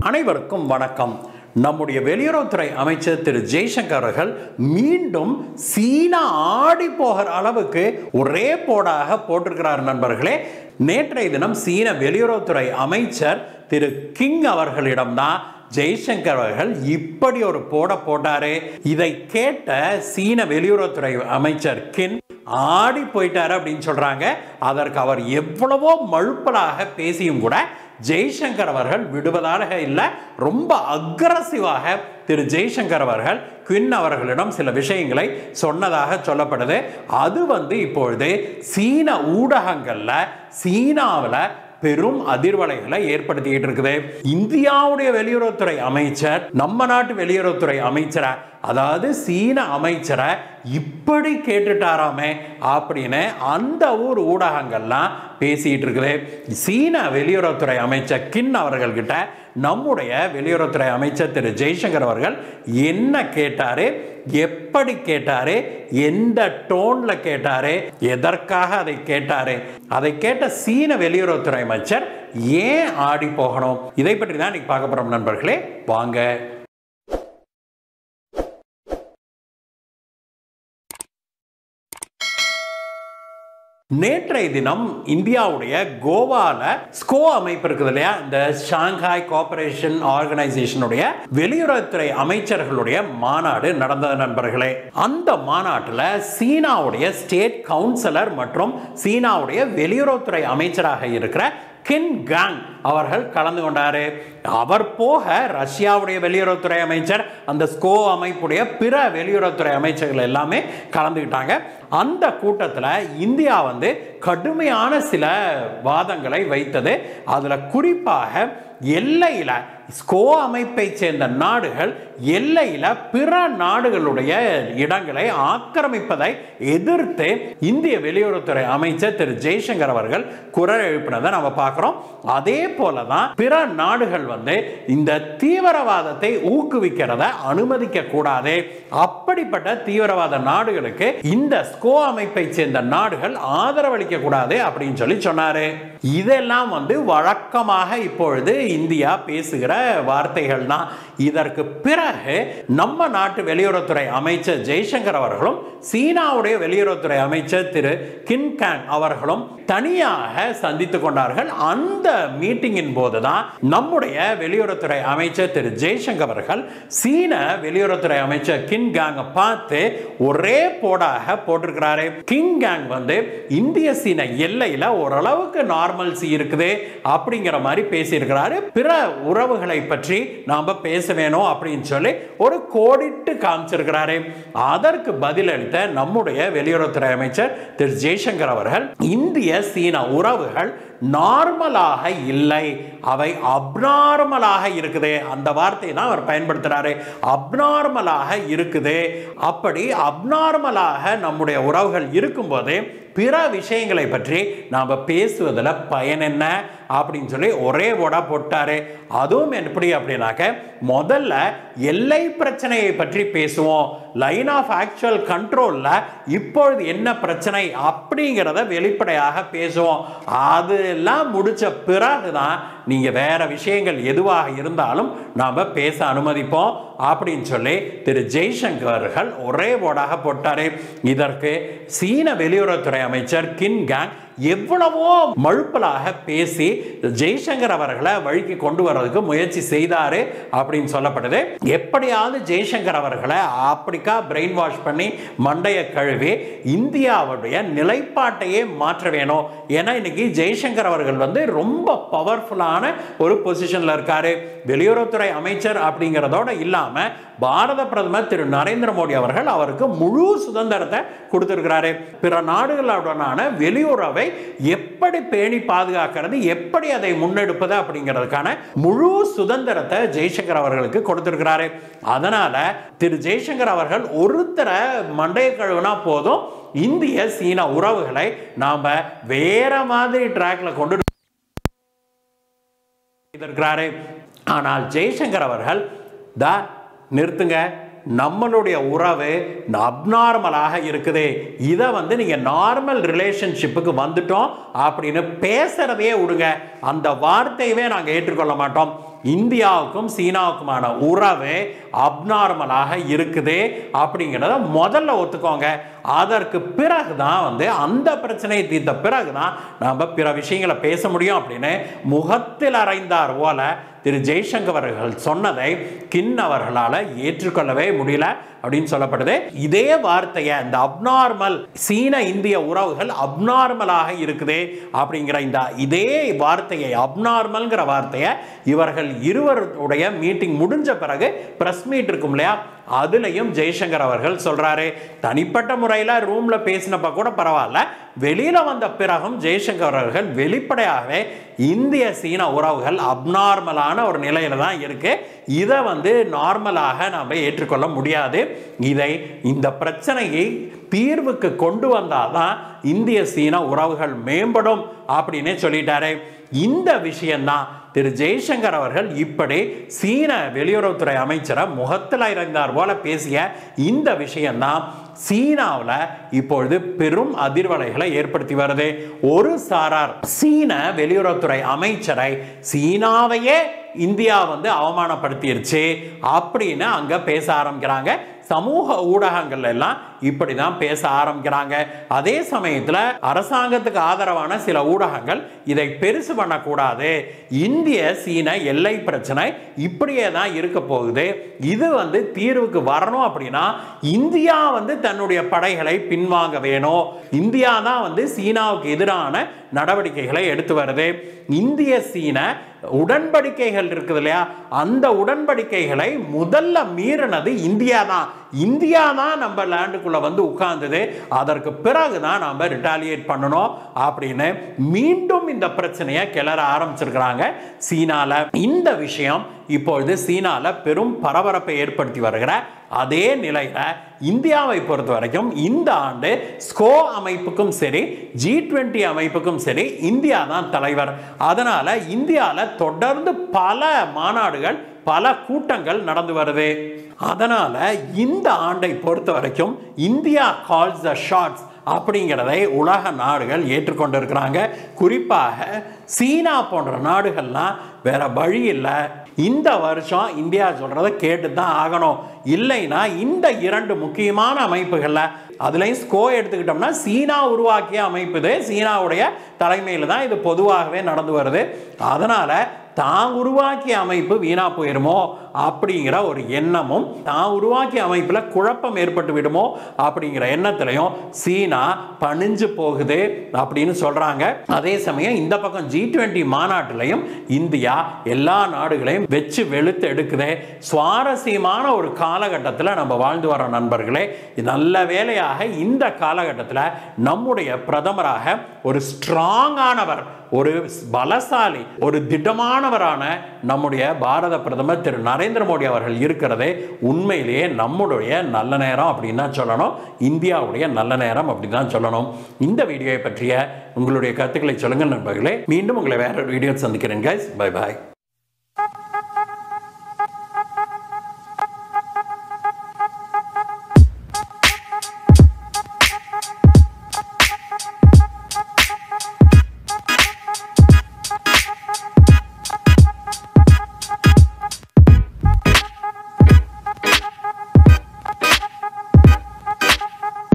அனைவருக்கும் வணக்கம் நம்முடைய வெளியுறவுத்துறை அமைச்சர் திரு ஜெய்சங்கர் அவர்கள் மீண்டும் சீனா ஆடி போகிற அளவுக்கு ஒரே போடாக போட்டிருக்கிறார் நண்பர்களே நேற்றைய தினம் சீன வெளியுறவுத்துறை அமைச்சர் திரு கிங் அவர்களிடம்தான் ஜெய்சங்கர் அவர்கள் இப்படி ஒரு போட போட்டாரே இதை கேட்ட சீன வெளியுறவுத்துறை அமைச்சர் கின் ஆடி போயிட்டாரு அப்படின்னு சொல்றாங்க அதற்கு அவர் எவ்வளவோ மழுப்பலாக பேசியும் கூட ஜெய்சங்கர் அவர்கள் விடுவதாக இல்லை ரொம்ப அக்ரஸிவாக திரு ஜெய்சங்கர் அவர்கள் குவின் அவர்களிடம் சில விஷயங்களை சொன்னதாக சொல்லப்படுது அது வந்து இப்பொழுது சீன ஊடகங்கள்ல சீனாவில் பெரும் அதிர்வலைகளை ஏற்படுத்திக்கிட்டு இருக்குது இந்தியாவுடைய வெளியுறவுத்துறை அமைச்சர் நம்ம நாட்டு வெளியுறவுத்துறை அமைச்சரை அதாவது சீன அமைச்சரை இப்படி கேட்டுட்டாராமே அப்படின்னு அந்த ஊர் ஊடகங்கள்லாம் பேசிட்டு இருக்குது சீன வெளியுறவுத்துறை அமைச்சர் கின் அவர்கள்கிட்ட நம்முடைய வெளியுறவுத்துறை அமைச்சர் திரு ஜெய்சங்கர் அவர்கள் என்ன கேட்டாரு எப்படி கேட்டாரு எந்த டோன்ல கேட்டாரு எதற்காக அதை கேட்டாரு அதை கேட்ட சீன வெளியுறவுத்துறை அமைச்சர் ஏன் ஆடி போகணும் இதை பற்றி தான் இன்னைக்கு பார்க்க போறோம் நண்பர்களே வாங்க நேற்றைய தினம் இந்தியாவுடைய கோவால ஸ்கோ அமைப்பு இருக்குது இல்லையா இந்த ஷாங்காய் கோஆபரேஷன் ஆர்கனைசேஷனுடைய வெளியுறவுத்துறை அமைச்சர்களுடைய மாநாடு நடந்தது நண்பர்களே அந்த மாநாட்டில் சீனாவுடைய ஸ்டேட் கவுன்சிலர் மற்றும் சீனாவுடைய வெளியுறவுத்துறை அமைச்சராக இருக்கிற கின் காங் அவர்கள் கலந்து கொண்டாரு அவர் போக ரஷ்யாவுடைய வெளியுறவுத்துறை அமைச்சர் அந்த ஸ்கோ அமைப்புடைய பிற வெளியுறவுத்துறை அமைச்சர்கள் எல்லாமே கலந்துக்கிட்டாங்க அந்த கூட்டத்தில் இந்தியா வந்து கடுமையான சில வாதங்களை வைத்தது அதில் குறிப்பாக எல்லையில் ஸ்கோ அமைப்பை சேர்ந்த நாடுகள் எல்லையில் பிற நாடுகளுடைய இடங்களை ஆக்கிரமிப்பதை எதிர்த்து இந்திய வெளியுறவுத்துறை அமைச்சர் திரு ஜெய்சங்கர் அவர்கள் குரல் எழுப்பினதை நம்ம பார்க்குறோம் அதே போல தான் பிற நாடுகள் வந்து இந்த தீவிரவாதத்தை ஊக்குவிக்கிறத அனுமதிக்க கூடாது அப்படிப்பட்ட தீவிரவாத நாடுகளுக்கு இந்த ஸ்கோ அமைப்பை சேர்ந்த நாடுகள் ஆதரவளிக்க கூடாது அப்படின்னு சொல்லி சொன்னாரு இதெல்லாம் வந்து வழக்கமாக இப்பொழுது இந்தியா பேசுகிற வார்த்தைகள் தான் இதற்கு பிறகு நம்ம நாட்டு வெளியுறவுத்துறை அமைச்சர் ஜெய்சங்கர் அவர்களும் சீனாவுடைய வெளியுறவுத்துறை அமைச்சர் திரு கின்காங் அவர்களும் தனியாக சந்தித்து கொண்டார்கள் அந்த மீட்டிங்கின் போதுதான் நம்முடைய வெளியுறவுத்துறை அமைச்சர் திரு ஜெய்சங்கர் அவர்கள் சீன வெளியுறவுத்துறை அமைச்சர் கின்காங்கை பார்த்து ஒரே போடாக போட்டிருக்கிறாரு கின்காங் வந்து இந்திய சீன எல்லையில் ஓரளவுக்கு நார்மல்சி இருக்குது அப்படிங்கிற மாதிரி பேசியிருக்கிறாரு பிற உறவுகளை பற்றி நாம பேச வேணும் அப்படின்னு சொல்லி ஒரு கோடிட்டு காமிச்சிருக்கிறாரு அதற்கு பதிலளித்த நம்முடைய வெளியுறவுத்துறை அமைச்சர் திரு ஜெய்சங்கர் அவர்கள் இந்திய சீன உறவுகள் நார்மலாக இல்லை அவை அப்நார்மலாக இருக்குது அந்த வார்த்தையை தான் அவர் பயன்படுத்துறாரு அப்நார்மலாக இருக்குது அப்படி அப்நார்மலாக நம்முடைய உறவுகள் இருக்கும்போது பிற விஷயங்களை பற்றி நாம் பேசுவதில் பயன் என்ன அப்படின்னு சொல்லி ஒரே ஓடா போட்டாரு அதுவும் எப்படி அப்படின்னாக்க முதல்ல எல்லை பிரச்சனையை பற்றி பேசுவோம் லைன் ஆஃப் ஆக்சுவல் கண்ட்ரோலில் இப்பொழுது என்ன பிரச்சனை அப்படிங்கிறத வெளிப்படையாக பேசுவோம் அதெல்லாம் முடிச்ச பிறகு தான் நீங்கள் வேற விஷயங்கள் எதுவாக இருந்தாலும் நாம் பேச அனுமதிப்போம் அப்படின்னு சொல்லி திரு ஜெய்சங்கர்கள் ஒரே போடாக போட்டாரு இதற்கு சீன வெளியுறவுத்துறை அமைச்சர் கின் கேங் எவ்வளவோ மழுப்பலாக பேசி ஜெய்சங்கர் அவர்களை வழிக்கு கொண்டு வர்றதுக்கு முயற்சி செய்தாரு அப்படின்னு சொல்லப்படுது எப்படியாவது ஜெய்சங்கர் அவர்களை அப்படிக்கா பிரெயின் வாஷ் பண்ணி மண்டைய கழுவி இந்தியாவுடைய நிலைப்பாட்டையே மாற்ற வேணும் ஏன்னா இன்னைக்கு ஜெய்சங்கர் அவர்கள் வந்து ரொம்ப பவர்ஃபுல்லான ஒரு பொசிஷன்ல இருக்காரு வெளியுறவுத்துறை அமைச்சர் அப்படிங்கிறதோட இல்லாம பாரத பிரதமர் திரு நரேந்திர மோடி அவர்கள் அவருக்கு முழு சுதந்திரத்தை கொடுத்திருக்கிறாரு பிற நாடுகளுடனான வெளியுறவை எப்படி பேணி பாதுகாக்கிறது எப்படி அதை முன்னெடுப்பது அப்படிங்கிறதுக்கான முழு சுதந்திரத்தை ஜெய்சங்கர் அவர்களுக்கு கொடுத்திருக்கிறாரு அதனால திரு ஜெய்சங்கர் அவர்கள் ஒருத்தரை மண்டைய கழுவுனா போதும் இந்திய சீன உறவுகளை நாம வேற மாதிரி ட்ராக்ல கொண்டு இருக்கிறாரு ஆனால் ஜெய்சங்கர் அவர்கள் த நிறுத்துங்க நம்மளுடைய உறவு அப்நார்மலாக இருக்குது இதை வந்து நீங்கள் நார்மல் ரிலேஷன்ஷிப்புக்கு வந்துட்டோம் அப்படின்னு பேசுறதையே விடுங்க அந்த வார்த்தையவே நாங்கள் ஏற்றுக்கொள்ள மாட்டோம் இந்தியாவுக்கும் சீனாவுக்குமான உறவு அப்நார்மலாக இருக்குது அப்படிங்கிறத முதல்ல ஒத்துக்கோங்க அதற்கு பிறகு தான் வந்து அந்த பிரச்சனையை தீர்த்த பிறகு தான் நம்ம பிற விஷயங்களை பேச முடியும் அப்படின்னு முகத்தில் அறைந்தார் போல திரு ஜெய்சங்கர் அவர்கள் சொன்னதை கின் அவர்களால் ஏற்றுக்கொள்ளவே முடியல அப்படின்னு சொல்லப்படுது இதே வார்த்தையை இந்த அப்நார்மல் சீன இந்திய உறவுகள் அப்நார்மலாக இருக்குது அப்படிங்கிற இந்த இதே வார்த்தையை அப்நார்மல்ங்கிற வார்த்தையை இவர்கள் இருவருடைய மீட்டிங் முடிஞ்ச பிறகு பிரஸ் மீட் இருக்கும் இல்லையா அதுலயும் ஜெய்சங்கர் அவர்கள் சொல்றாரு தனிப்பட்ட முறையில் ரூம்ல பேசினப்ப கூட பரவாயில்ல வெளியில வந்த பிறகும் ஜெய்சங்கர் அவர்கள் வெளிப்படையாகவே இந்திய சீன உறவுகள் அப்நார்மலான ஒரு நிலையில தான் இருக்கு இதை வந்து நார்மலாக நாம் ஏற்றுக்கொள்ள முடியாது இதை இந்த பிரச்சனையை தீர்வுக்கு கொண்டு வந்தாதான் இந்திய சீன உறவுகள் மேம்படும் அப்படின்னு சொல்லிட்டாரு இந்த விஷயம்தான் திரு ஜெய்சங்கர் அவர்கள் இப்படி சீன வெளியுறவுத்துறை அமைச்சரை முகத்தில் இறந்தார் போல பேசிய இந்த விஷயம்தான் சீனாவில் இப்பொழுது பெரும் அதிர்வலைகளை ஏற்படுத்தி வருது ஒரு சாரார் சீன வெளியுறவுத்துறை அமைச்சரை சீனாவையே இந்தியா வந்து அவமானப்படுத்திருச்சு அப்படின்னு அங்க பேச ஆரம்பிக்கிறாங்க சமூக ஊடகங்கள் எல்லாம் இப்படி தான் பேச ஆரம்பிக்கிறாங்க அதே சமயத்தில் அரசாங்கத்துக்கு ஆதரவான சில ஊடகங்கள் இதை பெருசு பண்ணக்கூடாது இந்திய சீன எல்லை பிரச்சனை இப்படியே தான் இருக்க போகுது இது வந்து தீர்வுக்கு வரணும் அப்படின்னா இந்தியா வந்து தன்னுடைய படைகளை பின்வாங்க வேணும் இந்தியா தான் வந்து சீனாவுக்கு எதிரான நடவடிக்கைகளை எடுத்து வருது இந்திய சீன உடன்படிக்கைகள் இருக்குது இல்லையா அந்த உடன்படிக்கைகளை முதல்ல மீறினது இந்தியா தான் இந்தியா தான் நம்ம லேண்டுக்குள்ள வந்து உட்கார்ந்தது அதற்கு பிறகு தான் நம்ம ரிட்டாலியேட் பண்ணணும் அப்படின்னு மீண்டும் இந்த பிரச்சனையை கிளற ஆரம்பிச்சிருக்கிறாங்க சீனால இந்த விஷயம் இப்பொழுது சீனால பெரும் பரபரப்பை ஏற்படுத்தி வருகிற அதே நிலையில இந்தியாவை பொறுத்த வரைக்கும் இந்த ஆண்டு ஸ்கோ அமைப்புக்கும் சரி ஜி டுவெண்ட்டி அமைப்புக்கும் சரி இந்தியா தான் தலைவர் அதனால இந்தியாவில் தொடர்ந்து பல மாநாடுகள் பல கூட்டங்கள் நடந்து வருது அதனால இந்த ஆண்டை பொறுத்த வரைக்கும் இந்தியா கால்ஸ் த ஷார்ட்ஸ் அப்படிங்கிறதை உலக நாடுகள் ஏற்றுக்கொண்டிருக்கிறாங்க குறிப்பாக சீனா போன்ற நாடுகள்லாம் வேற வழி இல்லை இந்த வருஷம் இந்தியா சொல்றதை கேட்டு தான் ஆகணும் இல்லைன்னா இந்த இரண்டு முக்கியமான அமைப்புகளில் அதுலேயும் ஸ்கோ எடுத்துக்கிட்டோம்னா சீனா உருவாக்கிய அமைப்பு இது சீனாவுடைய தலைமையில் தான் இது பொதுவாகவே நடந்து வருது அதனால் தான் உருவாக்கிய அமைப்பு வீணா போயிருமோ அப்படிங்கிற ஒரு எண்ணமும் தான் உருவாக்கிய அமைப்பில் குழப்பம் ஏற்பட்டு விடுமோ அப்படிங்கிற எண்ணத்திலையும் சீனா பணிஞ்சு போகுது அப்படின்னு சொல்றாங்க அதே சமயம் இந்த பக்கம் ஜி டுவெண்ட்டி மாநாட்டிலையும் இந்தியா எல்லா நாடுகளையும் வச்சு வெளுத்து எடுக்குது சுவாரஸ்யமான ஒரு காலகட்டத்தில் நம்ம வாழ்ந்து வர நண்பர்களே நல்ல வேலையாக இந்த காலகட்டத்தில் நம்முடைய பிரதமராக ஒரு ஸ்ட்ராங்கானவர் ஒரு பலசாலி ஒரு திடமானவரான நம்முடைய பாரத பிரதமர் திரு நரேந்திர மோடி அவர்கள் இருக்கிறதே உண்மையிலேயே நம்முடைய நல்ல நேரம் அப்படின்னு தான் சொல்லணும் இந்தியாவுடைய நல்ல நேரம் அப்படின்னு தான் சொல்லணும் இந்த வீடியோவை பற்றிய உங்களுடைய கருத்துக்களை சொல்லுங்கள் நண்பர்களே மீண்டும் உங்களை வேற ஒரு வீடியோ சந்திக்கிறேன் கைஸ் பை பாய்